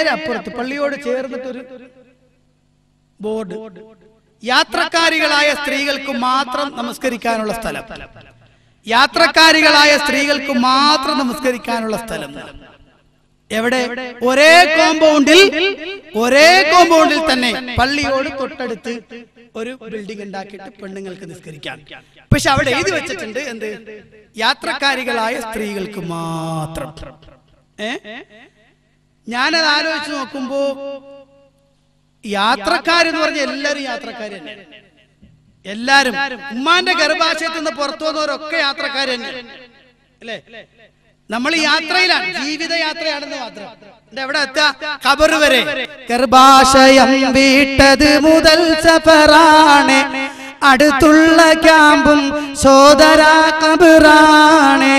അപ്പുറത്ത് പള്ളിയോട് ചേർന്നിട്ടൊരു ബോർഡ് യാത്രക്കാരികളായ സ്ത്രീകൾക്ക് മാത്രം നമസ്കരിക്കാനുള്ള സ്ഥലം യാത്രക്കാരികളായ സ്ത്രീകൾക്ക് മാത്രം നമസ്കരിക്കാനുള്ള സ്ഥലം എവിടെ ഒരേ കോമ്പൗണ്ടിൽ ഒരേ കോമ്പൗണ്ടിൽ തന്നെ പള്ളിയോട് തൊട്ടടുത്ത് ഒരു ബിൽഡിംഗ് ഉണ്ടാക്കിയിട്ട് പെണ്ണുങ്ങൾക്ക് നിസ്കരിക്കാൻ പക്ഷെ അവിടെ എഴുതി വെച്ചിട്ടുണ്ട് എന്ത് യാത്രക്കാരികളായ സ്ത്രീകൾക്ക് മാത്രം ഏ ഞാനത് ആലോചിച്ച് നോക്കുമ്പോ യാത്രക്കാരെന്ന് പറഞ്ഞ എല്ലാരും യാത്രക്കാർ തന്നെ എല്ലാരും ഉമ്മാന്റെ ഗർഭാശയത്തിൽ നിന്ന് പുറത്തു വന്നവരൊക്കെ യാത്രക്കാർ തന്നെ അല്ലേ നമ്മൾ യാത്രയിലാണ് ജീവിത യാത്രയാണെന്ന് മാത്രം എന്നിട്ട് എവിടെ എത്താ ഖബർ വരെ ഗർഭാശയം വീട്ടത് മുതൽ സഫറാണ് അടുത്തുള്ള ക്യാമ്പും സോദര കബറാണ്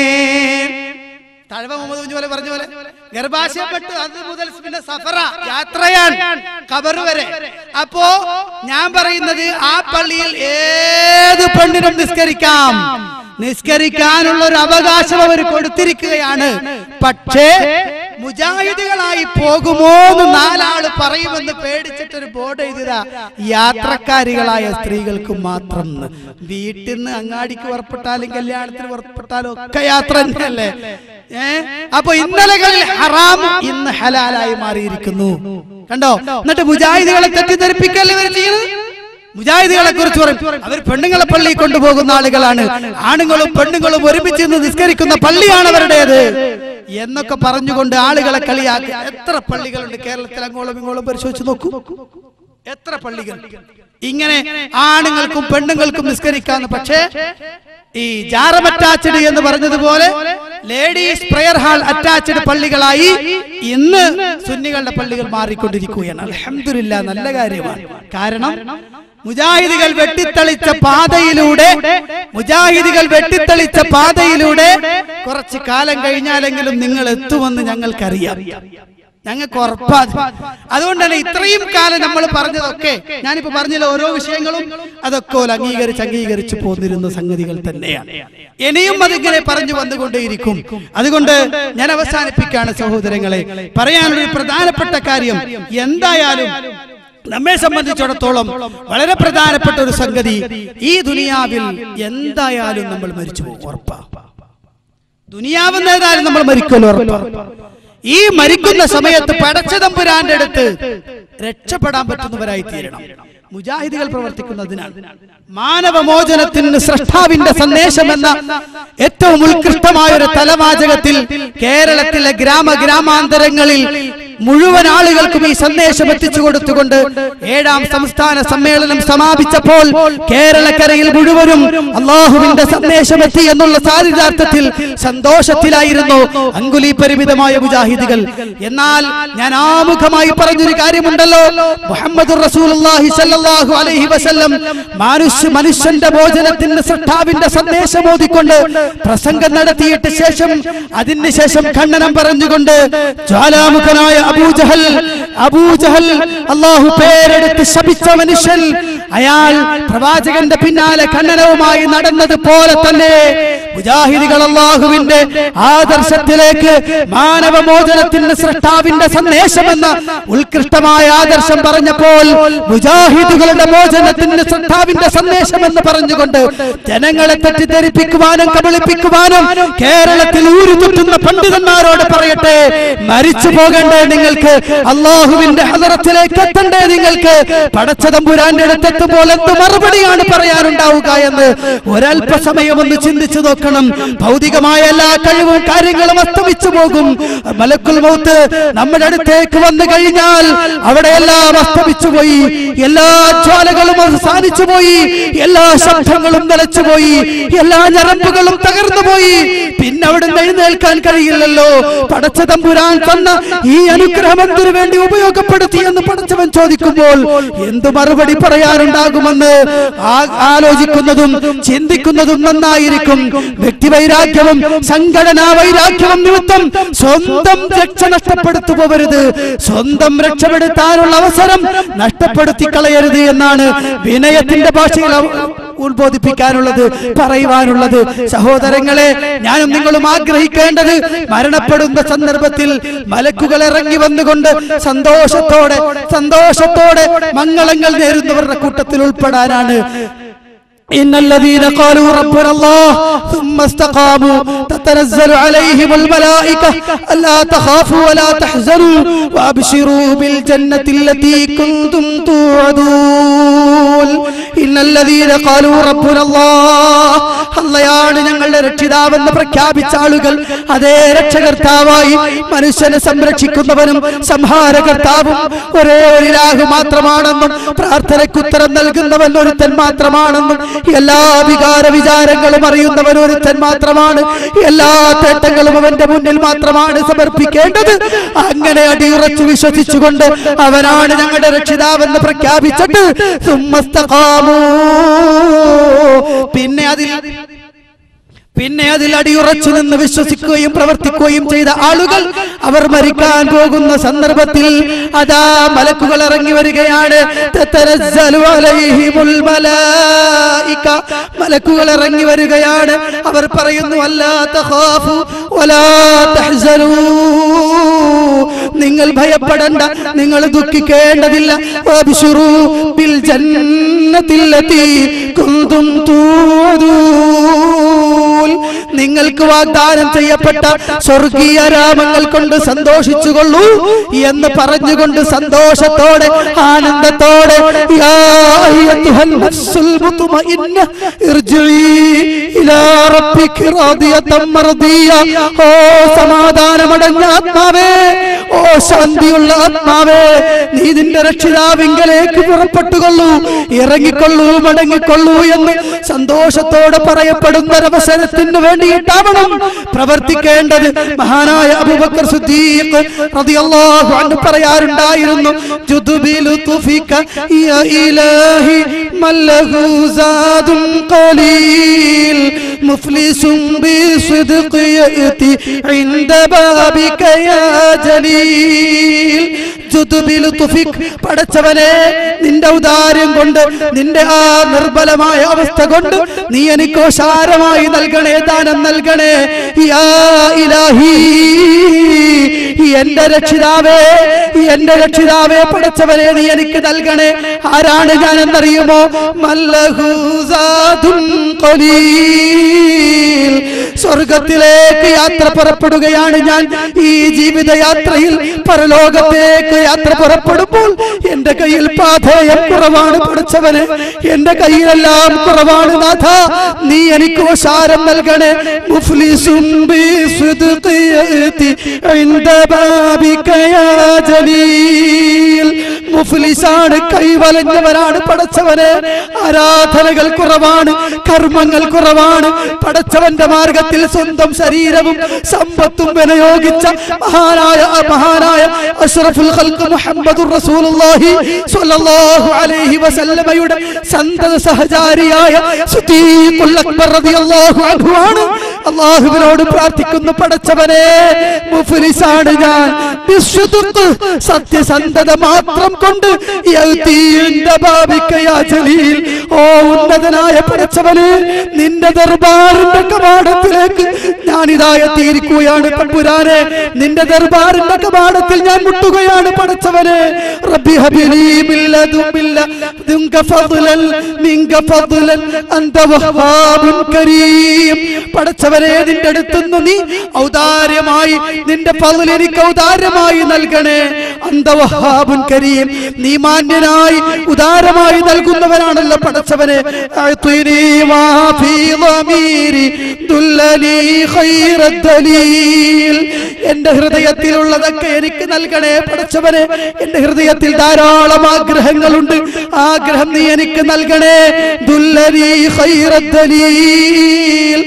തഴവ മുഹമ്മദ് കുഞ്ഞു പോലെ പറഞ്ഞ പോലെ ഗർഭാശയപ്പെട്ടു അത് മുതൽ പിന്നെ സഫറ യാത്രയാണ് കബർ വരെ അപ്പോ ഞാൻ പറയുന്നത് ആ പള്ളിയിൽ ഏത് പെണ്ണിനും നിസ്കരിക്കാം നിസ്കരിക്കാനുള്ള ഒരു അവകാശം അവർ കൊടുത്തിരിക്കുകയാണ് പക്ഷേ മുജാഹിദുകളായി പോകുമോ എന്ന് നാലാള് പറയുമെന്ന് പേടിച്ചിട്ടൊരു ബോർഡ് എഴുതിയതാ യാത്രക്കാരികളായ സ്ത്രീകൾക്ക് മാത്രം എന്ന്. വീട്ടിൽ നിന്ന് അങ്ങാടിക്ക് പുറപ്പെട്ടാലും കല്യാണത്തിന് പുറപ്പെട്ടാലും ഒക്കെ യാത്ര തന്നെയല്ലേ ഏ അപ്പൊ ഇന്നലകളിൽ ഹറാം ഇന്ന് ഹലാലായി മാറിയിരിക്കുന്നു കണ്ടോ എന്നിട്ട് മുജാഹിദുകളെ തെറ്റിദ്ധരിപ്പിക്കല്ലേ ഇവർ ചെയ്യുന്നത് മുജാഹിദുകളെ കുറിച്ച് പറയും അവർ പെണ്ണുങ്ങളെ പള്ളി കൊണ്ടുപോകുന്ന ആളുകളാണ് ആണുങ്ങളും പെണ്ണുങ്ങളും ഒരുമിച്ച് നിന്ന് നിസ്കരിക്കുന്ന പള്ളിയാണ് അവരുടേത് എന്നൊക്കെ പറഞ്ഞുകൊണ്ട് ആളുകളെ കളിയാക്കി എത്ര പള്ളികളുണ്ട് കേരളത്തിൽ അങ്ങോളം ഇങ്ങോളം പരിശോധിച്ച് നോക്കൂ എത്ര പള്ളികൾ ഇങ്ങനെ ആണുങ്ങൾക്കും പെണ്ണുങ്ങൾക്കും നിസ്കരിക്കാന്ന് പക്ഷേ ഈ ജാറം അറ്റാച്ച്ഡ് എന്ന് പറഞ്ഞതുപോലെ ലേഡീസ് പ്രയർ ഹാൾ അറ്റാച്ച്ഡ് പള്ളികളായി ഇന്ന് സുന്നികളുടെ പള്ളികൾ മാറിക്കൊണ്ടിരിക്കുകയാണ് അലഹമില്ല നല്ല കാര്യമാണ് കാരണം മുജാഹിദികൾ വെട്ടിത്തളിച്ച പാതയിലൂടെ മുജാഹിദികൾ വെട്ടിത്തളിച്ച പാതയിലൂടെ കുറച്ച് കാലം കഴിഞ്ഞാലെങ്കിലും നിങ്ങൾ എത്തുമെന്ന് ഞങ്ങൾക്കറിയാം ഞങ്ങൾക്ക് ഉറപ്പാ അതുകൊണ്ട് തന്നെ ഇത്രയും കാലം നമ്മൾ പറഞ്ഞതൊക്കെ ഞാനിപ്പോ പറഞ്ഞില്ല ഓരോ വിഷയങ്ങളും അതൊക്കെ ഓല് അംഗീകരിച്ച് അംഗീകരിച്ച് പോന്നിരുന്ന സംഗതികൾ തന്നെയാണ് ഇനിയും അതിങ്ങനെ പറഞ്ഞു വന്നുകൊണ്ടേയിരിക്കും അതുകൊണ്ട് ഞാൻ അവസാനിപ്പിക്കുകയാണ് സഹോദരങ്ങളെ പറയാനുള്ള ഒരു പ്രധാനപ്പെട്ട കാര്യം എന്തായാലും നമ്മെ സംബന്ധിച്ചിടത്തോളം വളരെ പ്രധാനപ്പെട്ട ഒരു സംഗതി ഈ ദുനിയാവിൽ എന്തായാലും നമ്മൾ മരിച്ചു പോകും ഉറപ്പാ ദുനിയാവെന്ന് ഏതായാലും നമ്മൾ മരിക്കുമല്ലോ ഉറപ്പാ ഈ മരിക്കുന്ന സമയത്ത് പടച്ചതമ്പുരാന്റെ അടുത്ത് രക്ഷപ്പെടാൻ പറ്റുന്നവരായി തീരണം മുജാഹിദികൾ പ്രവർത്തിക്കുന്നതിനാണ് മാനവമോചനത്തിന് സൃഷ്ടാവിന്റെ സന്ദേശം എന്ന ഏറ്റവും ഉത്കൃഷ്ടമായ ഒരു തലവാചകത്തിൽ കേരളത്തിലെ ഗ്രാമ ഗ്രാമാന്തരങ്ങളിൽ മുഴുവൻ ആളുകൾക്കും ഈ സന്ദേശം എത്തിച്ചു കൊടുത്തുകൊണ്ട് ഏഴാം സംസ്ഥാന സമ്മേളനം സമാപിച്ചപ്പോൾ കേരളക്കരയിൽ മുഴുവനും അള്ളാഹുവിന്റെ സന്ദേശം എത്തി എന്നുള്ള സാരിതാർത്ഥത്തിൽ സന്തോഷത്തിലായിരുന്നു അങ്കുലി പരിമിതമായ മുജാഹിദികൾ എന്നാൽ ഞാൻ ആമുഖമായി പറഞ്ഞൊരു കാര്യമുണ്ടല്ലോ മുഹമ്മദ് റസൂലുള്ളാഹി സ്വല്ലല്ലാഹു അലൈഹി വസല്ലം മനുഷ്യ മനുഷ്യന്റെ ഭോജനത്തിന് സൃഷ്ടാവിന്റെ സന്ദേശം ഓതിക്കൊണ്ട് പ്രസംഗം നടത്തിയിട്ട് ശേഷം അതിന് ശേഷം ഖണ്ഡനം പറഞ്ഞുകൊണ്ട് ജ്വാലാമുഖനായ അബൂജഹൽ അബൂജഹൽ അള്ളാഹു പേരെടുത്ത് ശപിച്ച മനുഷ്യൻ അയാൾ പ്രവാചകന്റെ പിന്നാലെ ഖണ്ഡനവുമായി നടന്നത് പോലെ തന്നെ മുജാഹിദികൾ അള്ളാഹുവിന്റെ ആദർശത്തിലേക്ക് മാനവമോചനത്തിന് സൃഷ്ടാവിന്റെ സന്ദേശമെന്ന ഉത്കൃഷ്ടമായ ആദർശം പറഞ്ഞപ്പോൾ മുജാഹിദുകളുടെ മോചനത്തിന് സൃഷ്ടാവിന്റെ സന്ദേശമെന്ന് പറഞ്ഞുകൊണ്ട് ജനങ്ങളെ തെറ്റിദ്ധരിപ്പിക്കുവാനും കബളിപ്പിക്കുവാനും കേരളത്തിൽ ഊരുചുറ്റുന്ന പണ്ഡിതന്മാരോട് പറയട്ടെ മരിച്ചു പോകണ്ടേ നിങ്ങൾക്ക് അള്ളാഹുവിന്റെ ഹദറത്തിലേക്ക് എത്തണ്ടേ നിങ്ങൾക്ക് പടച്ചതമ്പുരാന്റെ അടുത്തെത്തുമ്പോൾ എന്ത് മറുപടിയാണ് പറയാനുണ്ടാവുക എന്ന് ഒരല്പസമയം ഒന്ന് ചിന്തിച്ചു നോക്കണം ഭൗതികമായ എല്ലാ കഴിവും കാര്യങ്ങളും അസ്തമിച്ചു പോകും മലക്കുൽ മൗത്ത് നമ്മുടെ അടുത്തേക്ക് വന്നു കഴിഞ്ഞാൽ അവിടെ എല്ലാം അസ്തമിച്ചു പോയി എല്ലാ ജ്വാലകളും അവസാനിച്ചു പോയി എല്ലാ ശബ്ദങ്ങളും നിലച്ചുപോയി എല്ലാ ഞരമ്പുകളും തകർന്നു പോയി പിന്നെ അവിടെ എഴുന്നേൽക്കാൻ കഴിയില്ലല്ലോ പടച്ച തമ്പുരാൻ തന്ന ഈ അനുഗ്രഹം എന്തിനു വേണ്ടി ഉപയോഗപ്പെടുത്തി എന്ന് പടച്ചവൻ ചോദിക്കുമ്പോൾ എന്ത് മറുപടി പറയാനുണ്ടാകുമെന്ന് ആ- ആലോചിക്കുന്നതും ചിന്തിക്കുന്നതും നന്നായിരിക്കും വ്യക്തിവൈരാഗ്യവും സംഘടനാ വൈരാഗ്യവും നിമിത്തം സ്വന്തം രക്ഷ നഷ്ടപ്പെടുത്തു പോകരുത് സ്വന്തം രക്ഷപ്പെടുത്താനുള്ള അവസരം നഷ്ടപ്പെടുത്തി കളയരുത് എന്നാണ് വിനയത്തിന്റെ ഭാഷയിൽ അവ- ഉത്ബോധിപ്പിക്കാനുള്ളത് പറയുവാനുള്ളത് സഹോദരങ്ങളെ ഞാനും നിങ്ങളും ആഗ്രഹിക്കേണ്ടത് മരണപ്പെടുന്ന സന്ദർഭത്തിൽ മലക്കുകൾ ഇറങ്ങി വന്നുകൊണ്ട് സന്തോഷത്തോടെ സന്തോഷത്തോടെ മംഗളങ്ങൾ നേരുന്നവരുടെ കൂട്ടത്തിൽ ഉൾപ്പെടാനാണ് إن الذين قالوا ربنا الله ثم استقاموا تتنزل عليهم الملائكة ألا تخافوا ولا تحزنوا وأبشروا بالجنة التي كنتم توعدون إن الذين قالوا ربنا الله അള്ളയാണ് ഞങ്ങളുടെ രക്ഷിതാവെന്ന് പ്രഖ്യാപിച്ച ആളുകൾ അതേ രക്ഷകർത്താവായി മനുഷ്യനെ സംരക്ഷിക്കുന്നവനും സംഹാരകർത്താവും ഒരേ ഒരു ഇലാഹ് മാത്രമാണെന്നും പ്രാർത്ഥനയ്ക്ക് ഉത്തരം നൽകുന്നവൻ ഒരുത്തൻ മാത്രമാണെന്നും എല്ലാ വികാര വിചാരങ്ങളും അറിയുന്നവൻ ഒരുത്തൻ മാത്രമാണ് എല്ലാ തേട്ടങ്ങളും അവന്റെ മുന്നിൽ മാത്രമാണ് സമർപ്പിക്കേണ്ടത് അങ്ങനെ അടിയുറച്ചു വിശ്വസിച്ചുകൊണ്ട് അവനാണ് ഞങ്ങളുടെ രക്ഷിതാവെന്ന് പ്രഖ്യാപിച്ചിട്ട് സുമ്മസ്തഖാമൂ. പിന്നെ അതിൽ പിന്നെ അതിൽ അടിയുറച്ചു നിന്ന് വിശ്വസിക്കുകയും പ്രവർത്തിക്കുകയും ചെയ്ത ആളുകൾ അവർ മരിക്കാൻ പോകുന്ന സന്ദർഭത്തിൽ അതാ മലക്കുകൾ ഇറങ്ങി വരികയാണ് തതനസ്സലു അലൈഹിമുൽ മലായിക. മലക്കുകൾ ഇറങ്ങി വരികയാണ് അവർ പറയുന്നു അല്ലാ തഖാഫു വലാ തഹ്സനൂ നിങ്ങൾ ഭയപ്പെടണ്ട നിങ്ങൾ ദുഃഖിക്കേണ്ടതില്ല വബ്ശിറൂ ബിൽ ജന്നത്തില്ലതി കുന്തും തൂദൂൻ നിങ്ങൾക്ക് വാഗ്ദാനം ചെയ്യപ്പെട്ട സ്വർഗീയ രാമങ്ങൾ കൊണ്ട് സന്തോഷിച്ചുകൊള്ളൂ എന്ന് പറഞ്ഞുകൊണ്ട് സന്തോഷത്തോടെ ആനന്ദത്തോടെ യാ അയ്യത്തുഹൽ നഫ്സുൽ മുത്മഇന്ന ഇർജിഇ ഇലാ റബ്ബികി റാദിയതൻ മർദിയ ഓ സമാധാനമടഞ്ഞ ആത്മാവേ ഓ ശാന്തിയുള്ള ആത്മാവേ നീ നിന്റെ രക്ഷിതാവിങ്കലേക്ക് പുറപ്പെട്ടുകൊള്ളൂ ഇറങ്ങിക്കൊള്ളൂ മടങ്ങിക്കൊള്ളൂ എന്ന് സന്തോഷത്തോടെ പറയപ്പെടുന്ന ഒരവസരത്തിന് വേണ്ടിയിട്ടാവണം പ്രവർത്തിക്കേണ്ടത് മഹാനായ അബൂബക്കർ സിദ്ദീഖ് റളിയല്ലാഹു അൻഹു പറയാറുണ്ടായിരുന്നു ജുദുബിലു തുഫിക യ ഇലാഹി മല്ലഹു സാദും ഖലീൽ മുഫ്ലിസും ബിസ്ദിഖ് യഅതി ഇൻദ ബാബിക യാ ജലീൽ ജുദുബിൽ തുഫിക് പടച്ചവനെ നിന്റെ ഔദാര്യം കൊണ്ട് നിന്റെ ആ നിർബലമായ അവസ്ഥ കൊണ്ട് നീ എനിക്ക് സാരമായി നൽകണേ ദാനം നൽകണേ യാ ഇലാഹി എന്റെ രക്ഷിതാവേ എന്റെ രക്ഷിതാവേ പടച്ചവനെ നീ എനിക്ക് നൽകണേ ആരാണ് ഞാൻ എന്നറിയുമോ മല്ലഹൂസാദും ഖലീൽ സ്വർഗത്തിലേക്ക് യാത്ര പുറപ്പെടുകയാണ് ഞാൻ ഈ ജീവിതയാത്രയിൽ പരലോകത്തേക്ക് യാത്ര പുറപ്പെടുമ്പോൾ എന്റെ കയ്യിൽ പാഥേയം കുറവാണ് പഠിച്ചവന് എന്റെ കയ്യിലെല്ലാം കുറവാണ് നാഥ നീ എനിക്ക് ഓശാരം നൽകണേ മുഫ്ലിസും ബിസ്ദിഖി യഅതി ഇൻദ ബാബിക യാ ജലീൽ മുഫ്ലിസാണ് കൈവലഞ്ഞവരാണ് പടച്ചവന് ആരാധനകൾ കുറവാണ് കർമ്മങ്ങൾ കുറവാണ് പടച്ചവന്റെ മാർഗത്തിൽ സ്വന്തം ശരീരവും സമ്പത്തും വിനിയോഗിച്ച മഹാനായ മഹാനായ അഷ്റഫുൽ ഖൽഖ് മുഹമ്മദുർ റസൂലുള്ളാഹി സ്വല്ലല്ലാഹു അലൈഹി വസല്ലമയുടെ സന്തത സഹചാരിയായ സിദ്ദീഖുൽ അക്ബർ റളിയല്ലാഹു അൻഹു ആണ് അള്ളാഹുവിനോട് പ്രാർത്ഥിക്കുന്നു പടച്ചവനെ മുഫ്ലിസാണ് ഞാൻ ബിസ്സുദ്ഖ് സത്യസന്ധത മാത്രം കൊണ്ട് യഅ്തി ഇൻദ ബാബിക യാ ജലീൽ ഓ ഉന്നതനായ പടച്ചവനെ നിന്റെ ദർബാറിന്റെ കവാടത്തിലേക്ക് ഞാൻ ഇതാ എത്തിയിരിക്കുകയാണ് പമ്പുരാനെ നിന്റെ ദർബാറിന്റെ കവാടത്തിൽ ഞാൻ മുട്ടുകയാണ് പടച്ചവനെ റബ്ബി ഹബിലി മില്ലതുമില്ല ദുങ്ക ഫദ്ലൻ മിങ്ക ഫദ്ലൻ അന്ത വഹ്ഹാബുൻ കരീം പടച്ചവനെ നിന്റെ അടുത്തുനിന്ന് നീ ഔദാര്യമായി നിന്റെ ഫദ്ൽ എനിക്ക് ഔദാര്യമായി നൽകണേ അന്ത വഹ്ഹാബുൻ കരീം നീ മാന്യനായി ഉദാരമായി നൽകുന്നവനാണല്ലോ പടച്ചവനെ അഅ്തിനി മാ ഫീ ളമീരി ദുല്ലനി ഖൈറ ദലീൽ എന്റെ ഹൃദയത്തിലുള്ളതൊക്കെ എനിക്ക് നൽകണേ പടച്ചവനെ എന്റെ ഹൃദയത്തിൽ ധാരാളം ആഗ്രഹങ്ങളുണ്ട് ആഗ്രഹം നീ എനിക്ക് നൽകണേ ദുല്ലനി ഖൈറ ദലീൽ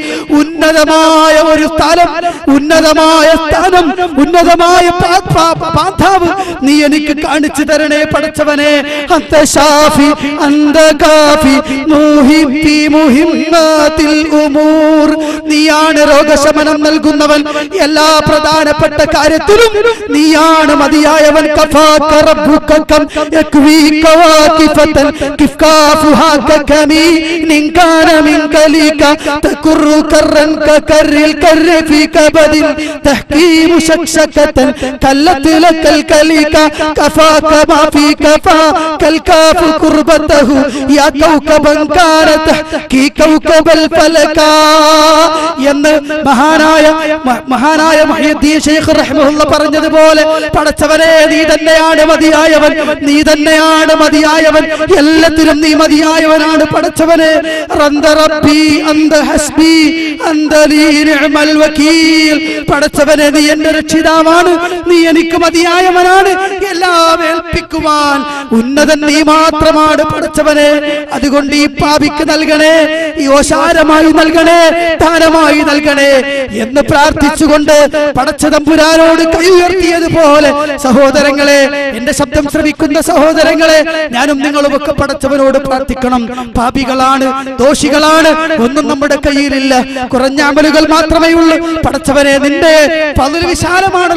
ഉന്നതമായ ഒരു സ്ഥലം ഉന്നതമായ സ്ഥാനം ഉന്നതമായ പാ- പാ- പാന്താവ് നീ എനിക്ക് കാണിച്ചു തരണേ പടച്ചവനെ അന്ത ഷാഫി അന്ത കാഫി മുഹിബ്ബി മുഹിമ്മാത്തിൽ ഉമൂർ നീയാണ് രോഗശമനം നൽകുന്നവൻ എല്ലാ പ്രധാനപ്പെട്ട കാര്യത്തിലും നീയാണ് മതിയായവൻ കഫാക റബ്ബുക കം യക്വീക വാകിഫതൻ കിഫ്കാഫുഹാ കകമി നിൻകാന മിൻ കലീക തകുറു കറൻ കകറിൽ കർര في كبد تحكيم شكشكة كلت لك الكليك كفاك ما في كفا كالكاف كربته يا كوكبا كان تحكي كوكب الفلكا എന്ന് മഹാനായ മ- മഹാനായ മഹിയുദ്ദീൻ ശൈഖ് റഹ്മഹുല്ല പറഞ്ഞതുപോലെ പടച്ചവനെ നീ തന്നെയാണ് മതിയായവൻ നീ തന്നെയാണ് മതിയായവൻ എല്ലാത്തിലും നീ മതിയായവനാണ് പടച്ചവനെ റന്ദ റബ്ബി അന്ത ഹസ്ബി അന്ത ലീ നിഅമൽ വക്കീൽ പടച്ചവനെ നീ എന്റെ രക്ഷിതാവാണ് നീ എനിക്ക് മതിയായവനാണ് എല്ലാം ഏൽപ്പിക്കുവാൻ ഉന്നതൻ നീ മാത്രമാണ് പടച്ചവനെ അതുകൊണ്ട് ഈ പാപിക്ക് നൽകണേ ഈ ഓശാരമായി നൽകണേ ദാനമായി നൽകണേ എന്ന് പ്രാർത്ഥിച്ചുകൊണ്ട് പടച്ച തമ്പുരാനോട് കൈ ഉയർത്തിയതുപോലെ സഹോദരങ്ങളെ എന്റെ ശബ്ദം ശ്രവിക്കുന്ന സഹോദരങ്ങളെ ഞാനും നിങ്ങളും ഒക്കെ പടച്ചവനോട് പ്രാർത്ഥിക്കണം പാപികളാണ് ദോഷികളാണ് ഒന്നും നമ്മുടെ കയ്യിലില്ല കുറഞ്ഞ അമലുകൾ മാത്രമേ ഉള്ളൂ പടച്ചവനെ നിന്റെ പതിൽ വിശാലമാണ്